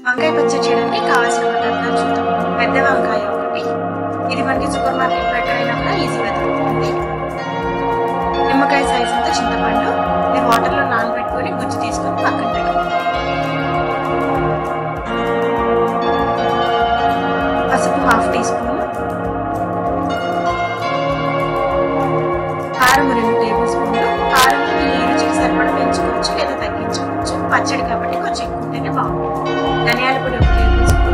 వంకాయ పచ్చడి చేయడానికి కావాల్సిన పదార్థాలు చూద్దాం పెద్ద వంకాయ ఒకటి ఇది మనకి సూపర్ మార్కెట్ ఎక్కడైనా కూడా ఈజీగా దొరుకుతుంది నిమ్మకాయ సైజ్ అంతా చింతపండు ఇది వాటర్లో నానబెట్టుకొని గుజ్జు తీసుకొని పక్కన పెట్టుకోవాలి పసుపు హాఫ్ టీ స్పూన్ కారం రెండు టేబుల్ స్పూన్లు కారం మీ రుచికి సరిపడా పెంచుకోవచ్చు లేదా తగ్గించుకోవచ్చు పచ్చడి కాబట్టి కొంచెం ఎక్కువ ఉంటేనే బాగుంటుంది ధనియాల పొడి ఒక టేబుల్ స్పూన్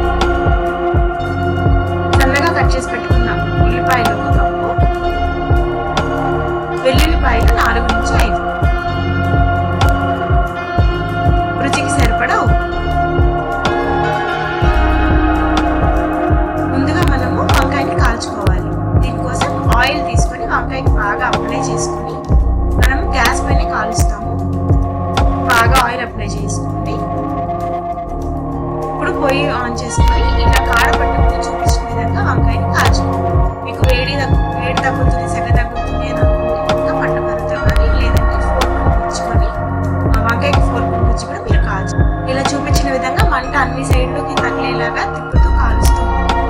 సన్నగా కట్ చేసి పెట్టుకున్న ఉల్లిపాయలు ఒక కప్పు వెల్లుల్లిపాయలు నాలుగు నుంచి ఐదు రుచికి సరిపడా ఉప్పు ముందుగా మనము వంకాయని కాల్చుకోవాలి దీనికోసం ఆయిల్ తీసుకొని వంకాయకి బాగా అప్లై చేసుకొని మనం గ్యాస్ పైన కాలుస్తాము బాగా ఆయిల్ అప్లై చేసుకోండి ఇప్పుడు పొయ్యి ఆన్ చేసుకొని ఇలా కారపట్టుకుని చూపించిన విధంగా వంకాయని కాల్చుకోవాలి మీకు వేడి తగ్గు వేడి తగ్గుతుంది సెగ తగ్గుతుంది అని అనుకుంటే ఇంకా పట్టపరుతో కానీ లేదంటే ఫోర్ పుచ్చుకొని వంకాయకి ఫోర్ పుచ్చి కూడా మీరు కాల్చు ఇలా చూపించిన విధంగా మంట అన్ని సైడ్లోకి తగిలేలాగా తిప్పుతూ కాలుస్తూ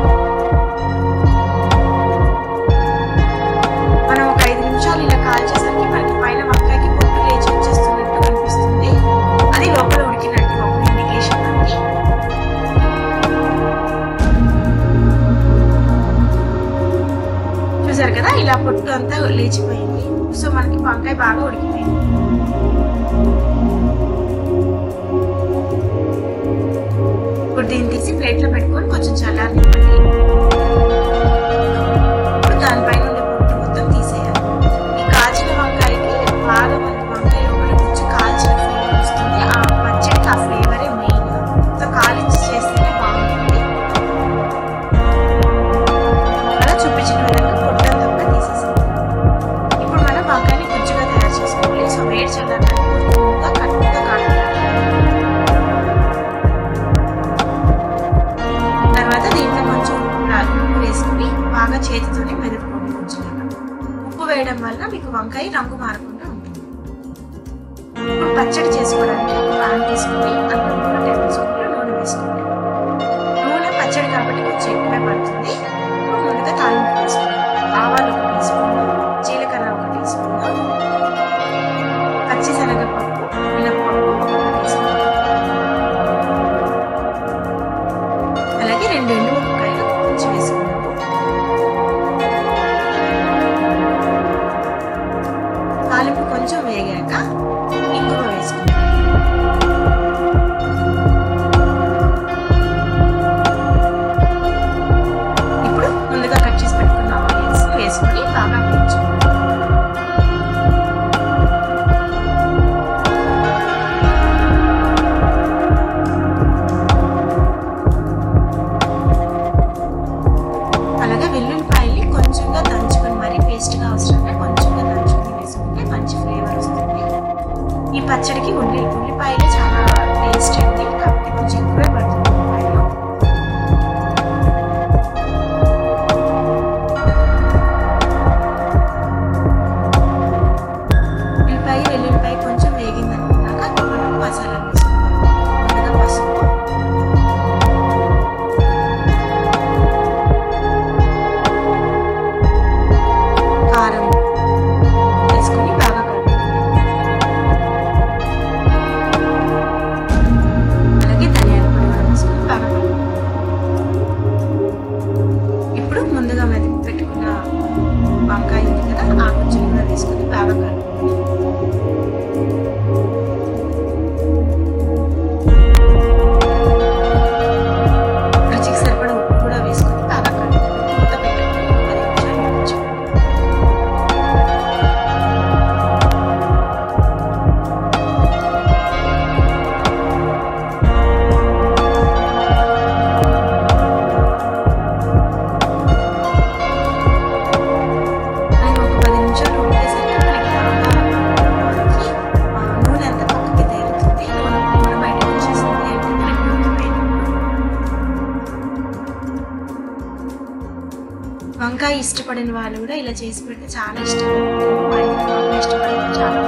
మనం ఒక ఐదు నిమిషాలు ఇలా కాల్చేసరికి మనకి పైన వంకాయకి పొట్టు లేచి వచ్చేస్తున్నట్టు కనిపిస్తుంది అది లోపల ఉడికినట్టు ఒక ఇండికేషన్ మనకి చూసారు కదా ఇలా పొట్టు అంతా లేచిపోయింది సో మనకి వంకాయ బాగా ఉడికిపోయింది ఇప్పుడు దీన్ని తీసి ప్లేట్లో పెట్టుకొని కొంచెం చల్లారనివ్వండి ఇప్పుడు దానిపైన ఉండే పొట్టు మొత్తం తీసేయాలి ఈ కాల్చిన వంకాయకి బాగా మనకి వంకాయ లోపల కొంచెం కాల్చిన ఫ్లేవర్ వస్తుంది ఆ పచ్చడికి ఆ ఫ్లేవరే మెయిన్ సో కాలించి చేస్తేనే బాగుంటుంది అలా చూపించిన విధంగా పొట్టు అంతా కూడా తీసేసాం ఇప్పుడు మనం వంకాయని కొంచెంగా తయారు చేసుకోవాలి సో వేడి చల్లారడానికి పొట్టుగా కట్టుగా కావాలి తర్వాత దీంట్లో కొంచెం ఉప్పు రా- ఉప్పు వేసుకుని బాగా చేతితోనే మెదుపుకోండి కొంచెం ఉప్పు వేయడం వల్ల మీకు వంకాయ రంగు మారకుండా ఉంటుంది ఇప్పుడు పచ్చడి చేసుకోవడానికి ఒక పాన్ తీసుకుని అందులో మూడు టేబుల్ స్పూన్లు నూనె వేసుకోండి నూనె పచ్చడి కాబట్టి కొంచెం ఎక్కువే పడుతుంది ఇప్పుడు ముందుగా తాలింపు వేసుకోండి ఆవాలు ఒక టీ స్పూన్ జీలకర్ర ఒక టీ స్పూన్ పచ్చిశనగపప్పు మినప్పప్పు ఒక టీ స్పూన్ అలాగే రెండు ఎండు మిరపకాయలు కొంచెం వేసుకున్నాము తాలింపు కొంచెం వేగాక ఇంగువ వేసుకున్నాము ఇప్పుడు ముందుగా కట్ చేసి పెట్టుకున్న ఆనియన్స్ వేసుకొని బాగా వేయించుకోవాలి అలాగే వెల్లుల్లిపాయల్ని కొంచెంగా దంచుకొని మరీ పేస్ట్గా అవసరంగా కొంచెంగా దంచుకొని వేసుకుంటే మంచి ఫ్లేవర్ వస్తుంది ఈ పచ్చడికి ఉల్లి ఉల్లిపాయలు చాలా టేస్ట్ అండి కాబట్టి కొంచెం ఎక్కువే పడుతుంది ఉల్లిపాయలు ఉల్లిపాయ వెల్లుల్లిపాయ కొంచెం వేగిందనుకున్నాక ఇప్పుడు మనం మసాలా వేసుకుందాం ముందుగా పసుపు కారం వేసుకొని బాగా కలుపుకోవాలి అలాగే ధనియాల పొడి కూడా వేసుకొని బాగా కలుపుకోవాలి ఇప్పుడు ముందుగా మెదిపి పెట్టుకున్న వంకాయ ఉంది కదా ఆ కొంచెం కూడా వేసుకొని బాగా కలుపుకోవాలి రుచికి సరిపడా ఉప్పు కూడా వేసుకొని బాగా కలుపుకోవాలి మూత పెట్టుకొని ఒక పది నిమిషాలు ఉడికించుకోవాలి మనం ఒక పది నిమిషాలు ఉడికేసరికి మనకి బాగా మనకి ఆ, నూనె అంతా పక్కకి తేలుతుంది నూనె నూనె బయటకు వచ్చేస్తుంది అంటే మనకి ఉడికిపోయినప్పుడు వంకాయ ఇష్టపడిన వాళ్ళు కూడా ఇలా చేసి పెడితే చాలా ఇష్టంగా తింటారు. మా ఇంట్లో వంకాయ ఇష్టపడిన వాళ్ళు చాలా